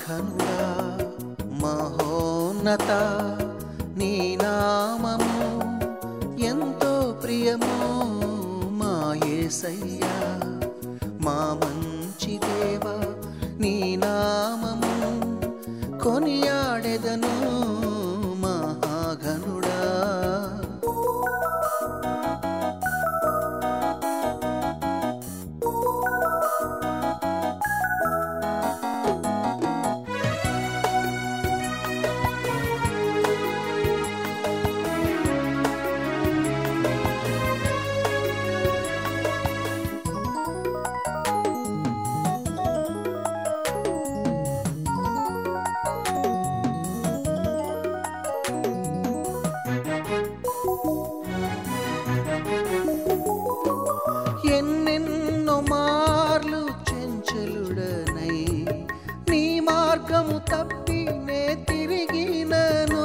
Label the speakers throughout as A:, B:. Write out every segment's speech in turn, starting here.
A: మహాఘనుడా మహోన్నత నీ నామము ఎంతో ప్రియమో మా యేసయ్యా మా మంచి దేవ నీ నామము కొనియాడెదను మహాఘనుడా ఎన్నెన్నో మార్లు చెంచలుడనై నీ మార్గము తప్పి నే తిరిగినను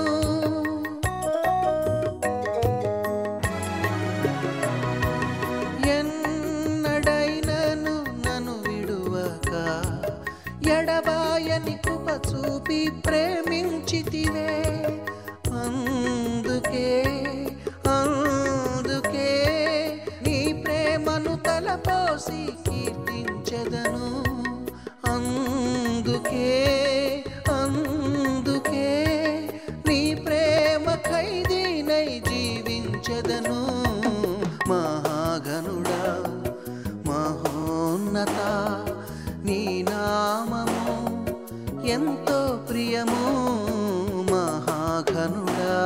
A: ఎన్నడైనను నన్ను విడువక ఎడబాయని కృప చూపి ప్రేమించితివే అందుకే అందుకే నీ ప్రేమను తలపోసి కీర్తించెదను అందుకే అందుకే నీ ప్రేమ ఖైదీనై జీవించెదను మహాగనుడా మహోన్నత నీ నామము ఎంతో ప్రియము మహాఘనుడా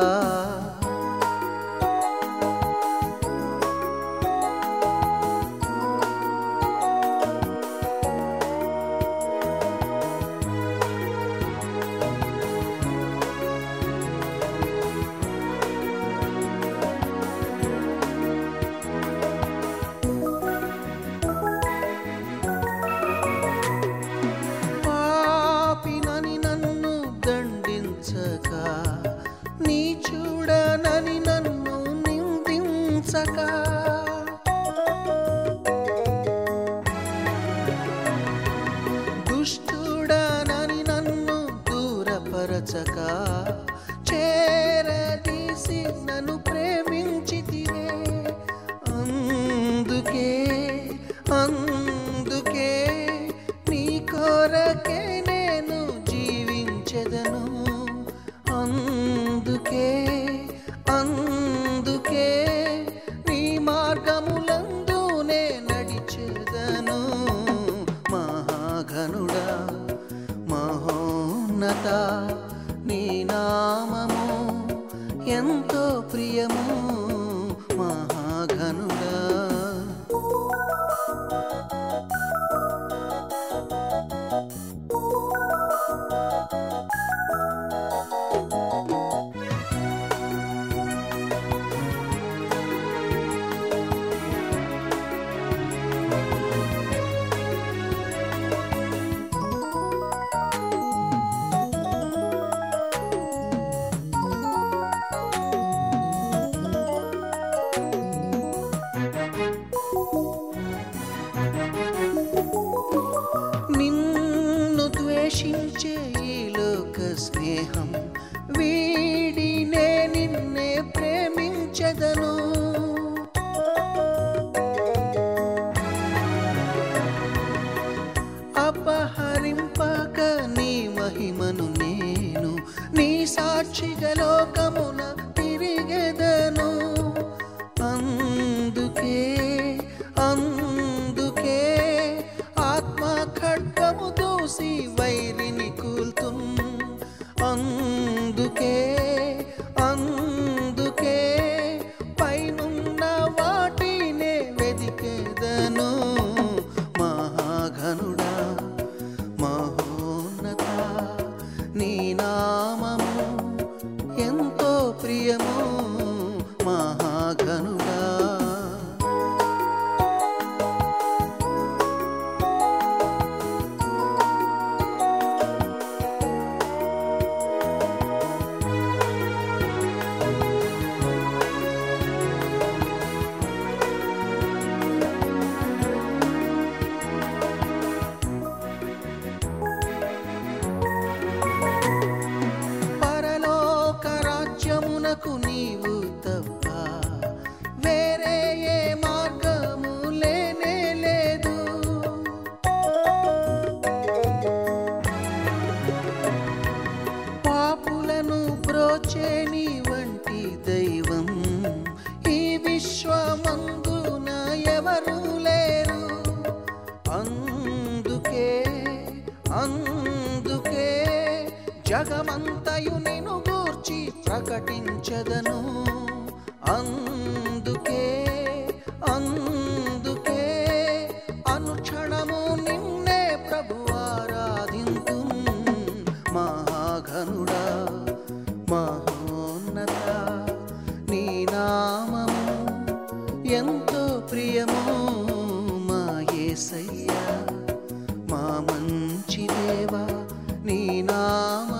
A: పాపినని నన్ను జగమంతయు నిను గూర్చి ప్రకటించదను అందుకే అందుకే అనుక్షణము నిన్నే ప్రభు ఆరాధింతు మహాఘనుడా మహోన్నత నీ నామము ఎంతో ప్రియము మా యేసయ్యా మా మంచి దేవా నీ నామ